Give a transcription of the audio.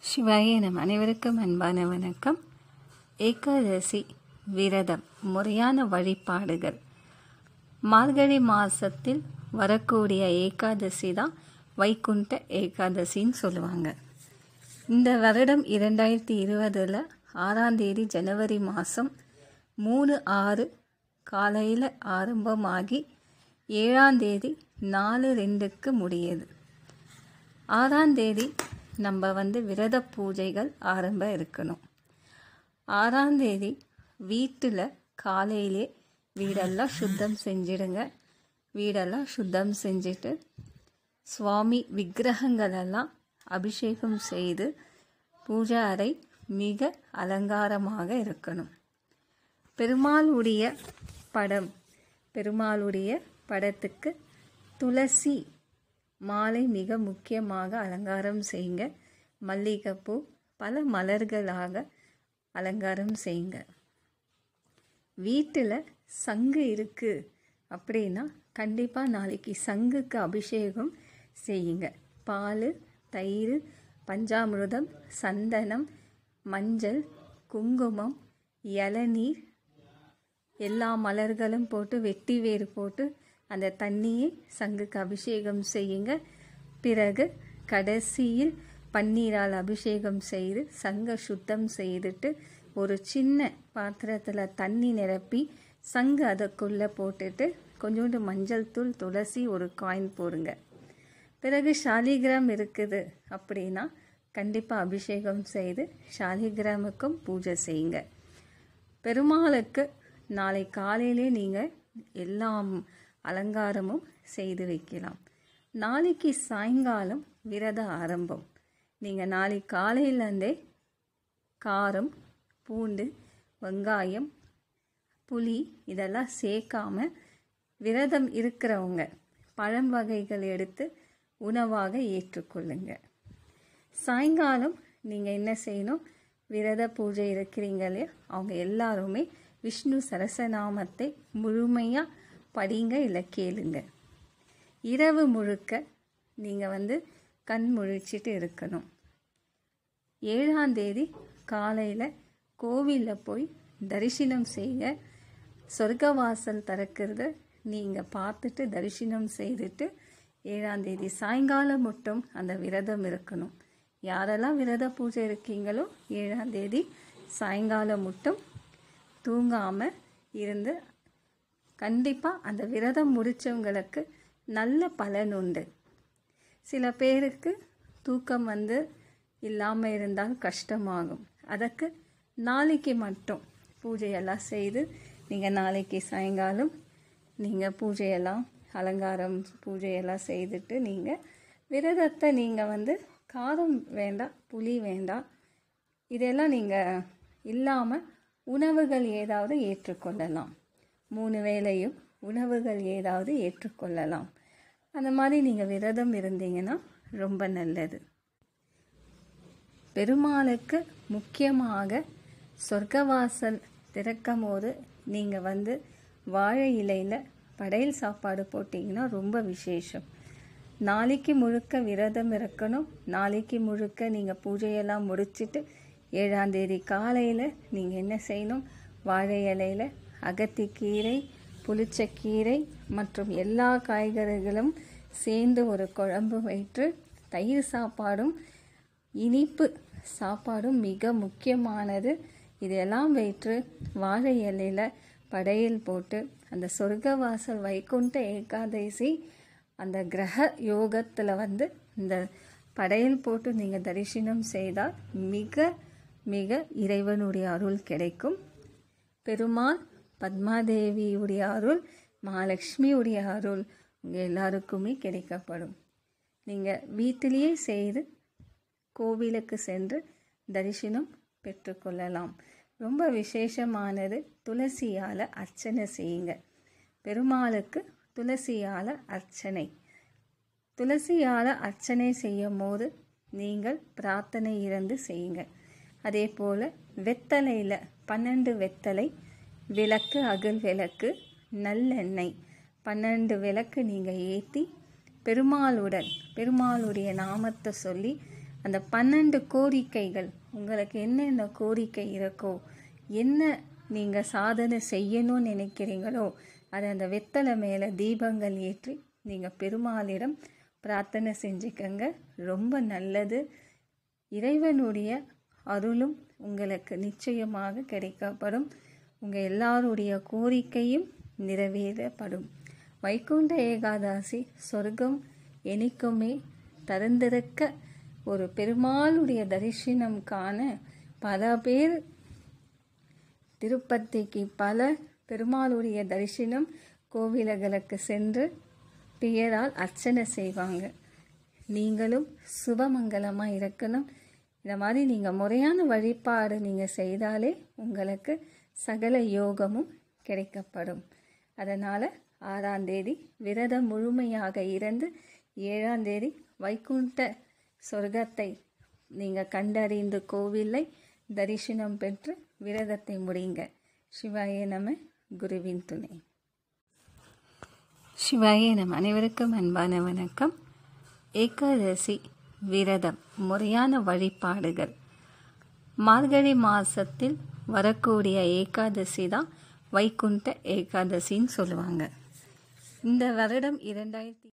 சிவாய நம் அனைவருக்கும் அன்பான வணக்கம் ஏகாதசி விரதம் முறையான வழிபாடுகள் மார்கழி மாதத்தில் வரக்கூடிய ஏகாதசி தான் வைகுண்ட ஏகாதசின்னு சொல்லுவாங்க இந்த வருடம் இரண்டாயிரத்தி இருபதில் ஆறாம் தேதி ஜனவரி மாதம் மூணு ஆறு காலையில் ஆரம்பமாகி ஏழாம் தேதி நாலு ரெண்டுக்கு முடியுது ஆறாம் தேதி நம்ம வந்து விரத பூஜைகள் ஆரம்ப இருக்கணும் ஆறாம் தேதி வீட்டில் காலையிலே வீடெல்லாம் சுத்தம் செஞ்சிடுங்க வீடெல்லாம் சுத்தம் செஞ்சுட்டு சுவாமி விக்கிரகங்களெல்லாம் அபிஷேகம் செய்து பூஜை அறை மிக அலங்காரமாக இருக்கணும் பெருமாளுடைய படம் பெருமாளுடைய படத்துக்கு துளசி மாலை மிக முக்கியமாக அலங்காரம் செய்யுங்க மல்லிகைப்பூ பல மலர்களாக அலங்காரம் செய்யுங்க வீட்டில் சங்கு இருக்குது அப்படின்னா கண்டிப்பாக நாளைக்கு சங்குக்கு அபிஷேகம் செய்யுங்க பால் தயிர் பஞ்சாமிர்தம் சந்தனம் மஞ்சள் குங்குமம் இளநீர் எல்லா மலர்களும் போட்டு வெட்டி வேர் போட்டு அந்த தண்ணியை சங்குக்கு அபிஷேகம் செய்யுங்க பிறகு கடைசியில் பன்னீரால் அபிஷேகம் செய்து சங்க சுத்தம் செய்துட்டு ஒரு சின்ன பாத்திரத்தில் தண்ணி நிரப்பி சங்கு அதுக்குள்ளே போட்டுட்டு கொஞ்சோண்டு மஞ்சள் தூள் துளசி ஒரு காயின் போடுங்க பிறகு ஷாலிகிராம் இருக்குது அப்படின்னா கண்டிப்பாக அபிஷேகம் செய்து ஷாலிகிராமுக்கும் பூஜை செய்யுங்க பெருமாளுக்கு நாளை காலையிலே நீங்கள் எல்லாம் அலங்காரமும் செய்து வைக்கலாம் நாளைக்கு சாயங்காலம் விரத ஆரம்பம் நீங்கள் நாளை காலையிலேருந்தே காரம் பூண்டு வெங்காயம் புளி இதெல்லாம் சேர்க்காம விரதம் இருக்கிறவங்க பழம் வகைகள் எடுத்து உணவாக ஏற்றுக்கொள்ளுங்க சாயங்காலம் நீங்கள் என்ன செய்யணும் விரத பூஜை இருக்கிறீங்க இல்லையா அவங்க எல்லாருமே விஷ்ணு சரசநாமத்தை முழுமையாக படிங்க இல்லை கேளுங்க இரவு முழுக்க நீங்கள் வந்து கண் முழிச்சிட்டு இருக்கணும் ஏழாம் தேதி காலையில் கோவிலில் போய் தரிசனம் செய்ய சொர்க்கவாசல் திறக்கிறத நீங்கள் பார்த்துட்டு தரிசனம் செய்துட்டு ஏழாம் தேதி சாயங்காலம் மட்டும் அந்த விரதம் இருக்கணும் யாரெல்லாம் விரத பூஜை இருக்கீங்களோ ஏழாம் தேதி சாயங்காலம் மட்டும் தூங்காமல் இருந்து கண்டிப்பாக அந்த விரதம் முடித்தவங்களுக்கு நல்ல பலன் உண்டு சில பேருக்கு தூக்கம் வந்து இல்லாமல் இருந்தால் கஷ்டமாகும் அதற்கு நாளைக்கு மட்டும் பூஜையெல்லாம் செய்து நீங்கள் நாளைக்கு சாயங்காலம் நீங்கள் பூஜையெல்லாம் அலங்காரம் பூஜையெல்லாம் செய்துட்டு நீங்கள் விரதத்தை நீங்கள் வந்து காரம் வேண்டாம் புளி வேண்டாம் இதெல்லாம் நீங்கள் இல்லாமல் உணவுகள் ஏதாவது ஏற்றுக்கொள்ளலாம் மூணு வேளையும் உணவுகள் ஏதாவது ஏற்றுக்கொள்ளலாம் அந்த மாதிரி நீங்கள் விரதம் இருந்தீங்கன்னா ரொம்ப நல்லது பெருமாளுக்கு முக்கியமாக சொர்க்கவாசல் திறக்கும் போது நீங்கள் வந்து வாழை இலையில் படையல் சாப்பாடு போட்டிங்கன்னா ரொம்ப விசேஷம் நாளைக்கு முழுக்க விரதம் இருக்கணும் நாளைக்கு முழுக்க நீங்கள் பூஜையெல்லாம் முடிச்சுட்டு ஏழாம் தேதி காலையில் நீங்கள் என்ன செய்யணும் வாழை இலையில் அகத்திக்கீரை புளிச்சக்கீரை மற்றும் எல்லா காய்கறிகளும் சேர்ந்து ஒரு குழம்பு வைத்து தயிர் சாப்பாடும் இனிப்பு சாப்பாடும் மிக முக்கியமானது இதெல்லாம் வைத்து வாழை இலையில் படையல் போட்டு அந்த சொர்க்கவாசல் வைகுண்ட ஏகாதசி அந்த கிரக யோகத்தில் வந்து இந்த படையல் போட்டு நீங்கள் தரிசனம் செய்தால் மிக மிக இறைவனுடைய அருள் கிடைக்கும் பெருமாள் பத்மாதேவியுடைய அருள் மகாலட்சுமியுடைய அருள் உங்கள் எல்லாருக்குமே கிடைக்கப்படும் நீங்கள் வீட்டிலேயே செய்து கோவிலுக்கு சென்று தரிசனம் பெற்றுக்கொள்ளலாம் ரொம்ப விசேஷமானது துளசியால் அர்ச்சனை செய்யுங்க பெருமாளுக்கு துளசியால் அர்ச்சனை துளசியால் அர்ச்சனை செய்யும் போது நீங்கள் பிரார்த்தனை இருந்து செய்யுங்க அதே போல் வெத்தலையில் பன்னெண்டு வெத்தலை விளக்கு அகல் விளக்கு நல்லெண்ணெய் பன்னெண்டு விளக்கு நீங்கள் ஏற்றி பெருமாளுடன் பெருமாளுடைய நாமத்தை சொல்லி அந்த பன்னெண்டு கோரிக்கைகள் உங்களுக்கு என்னென்ன கோரிக்கை இருக்கோ என்ன நீங்கள் சாதனை செய்யணும்னு நினைக்கிறீங்களோ அதை அந்த வெத்தலை மேலே தீபங்கள் ஏற்றி நீங்கள் பெருமாளிடம் பிரார்த்தனை செஞ்சுக்கங்க ரொம்ப நல்லது இறைவனுடைய அருளும் உங்களுக்கு நிச்சயமாக கிடைக்கப்படும் உங்கள் எல்லாருடைய கோரிக்கையும் நிறைவேறப்படும் வைகுண்ட ஏகாதசி சொர்க்கம் எனக்குமே திறந்திருக்க ஒரு பெருமாளுடைய தரிசனம் காண பல பேர் திருப்பதிக்கு பல பெருமாளுடைய தரிசனம் கோவில்களுக்கு சென்று பெயரால் அர்ச்சனை செய்வாங்க நீங்களும் சுபமங்கலமாக இருக்கணும் இந்த மாதிரி நீங்கள் முறையான வழிபாடு நீங்கள் செய்தாலே உங்களுக்கு சகல யோகமும் கிடைக்கப்படும் அதனால் ஆறாம் தேதி விரதம் முழுமையாக இருந்து ஏழாம் தேதி வைகுண்ட சொர்க்கத்தை நீங்கள் கண்டறிந்து கோவிலை தரிசனம் பெற்று விரதத்தை முடிங்க சிவாய நம குருவின் துணை சிவாய நம் அனைவருக்கும் அன்பான வணக்கம் ஏகாதசி விரதம் முறையான வழிபாடுகள் மார்கழி மாதத்தில் வரக்கூடிய ஏகாதசி தான் வைகுண்ட ஏகாதசின்னு சொல்லுவாங்க இந்த வருடம் இரண்டாயிரத்தி